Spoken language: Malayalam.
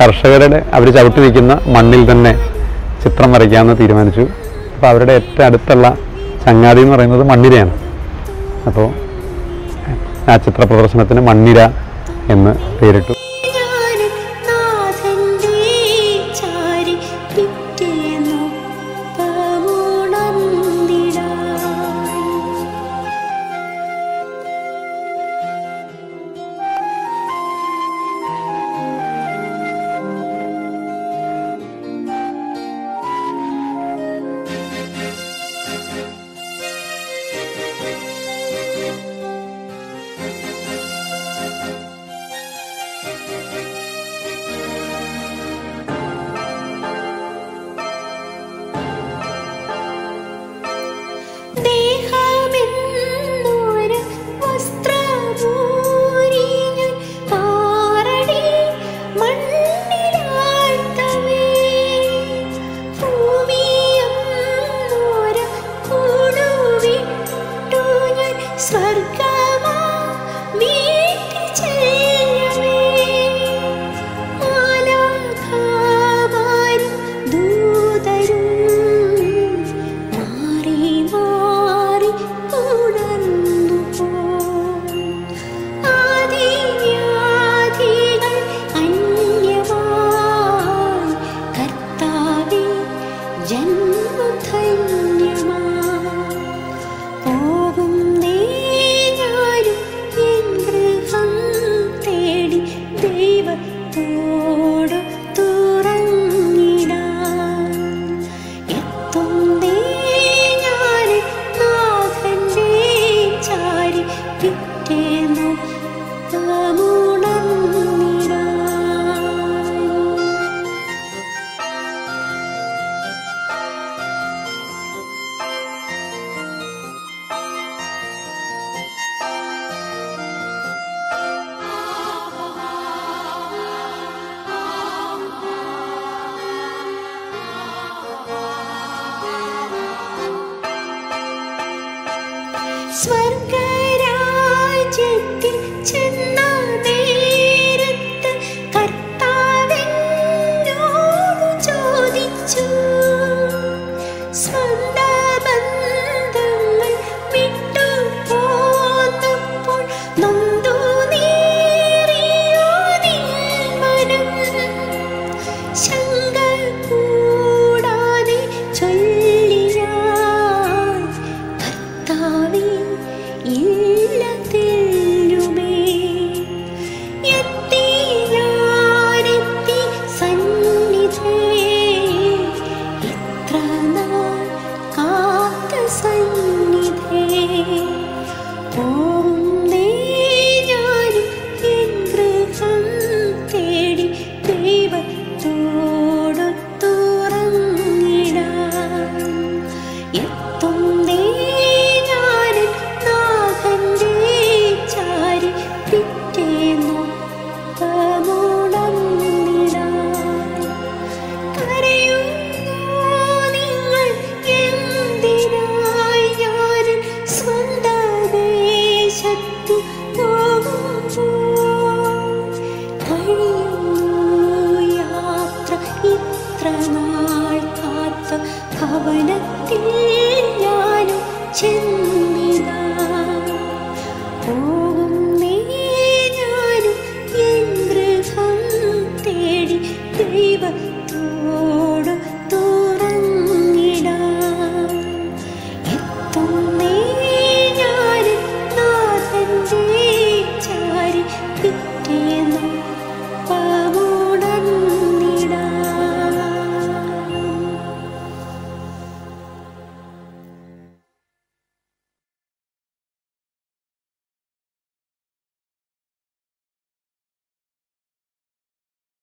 കർഷകരുടെ അവർ ചവിട്ടി നിൽക്കുന്ന മണ്ണിൽ തന്നെ ചിത്രം വരയ്ക്കാമെന്ന് തീരുമാനിച്ചു അപ്പോൾ അവരുടെ ഏറ്റവും അടുത്തുള്ള ചങ്ങാതി എന്ന് പറയുന്നത് മണ്ണിരയാണ് അപ്പോൾ ആ ചിത്ര പ്രദർശനത്തിന് മണ്ണിര എന്ന് പേരിട്ടു ഞാന് നാഥന്റെ ചാരി പിറ്റേന്നു പമുണർന്നിടാൻ ദേഹമെന്നൊരു വസ്ത്രമൂരി ഞാൻ ആറടി മണ്ണിലാഴ്ത്തവേ ഭൂമിയെന്നൊരു കൂടുവിട്ടു ഞാൻ സ്വർഗമാ വീട്ടിൽ ചെല്ലവേ മാലാഖമാരും ദൂതരും മാറി മാറി ഉണർന്നു പോയി. ആദിവ്യാധികൾ അന്യമായി കർത്താവേ ജന്മധന്യമായി പോകുന്നേ ഞാനും എൻ ഗൃഹം തേടി ദൈവത്തോട് തുറങ്ങിടാൻ എത്തുന്നേ ഞാൻ നാഥന്റെ ചാരി പിറ്റേന്നു തമുണർന്നിടാൻ സ്വർഗരാജ്യത്തിൽ ചെന്ന നേരത്ത് കർത്താവെന്നോടു ചോദിച്ചു സ്വന്ത ബന്ധങ്ങൾ വിട്ടു പോന്നപ്പോൾ നൊന്തു നീറിയോ നിൻ മനം ശങ്ക കൂടാതെ ചൊല്ലിയാൻ കർത്താവേ ഇല്ല തെല്ലുമേ എത്തി ഞാനെത്തി സന്നിധേ ഇത്ര നാൾ കാത്ത സന്നിധേ ഓ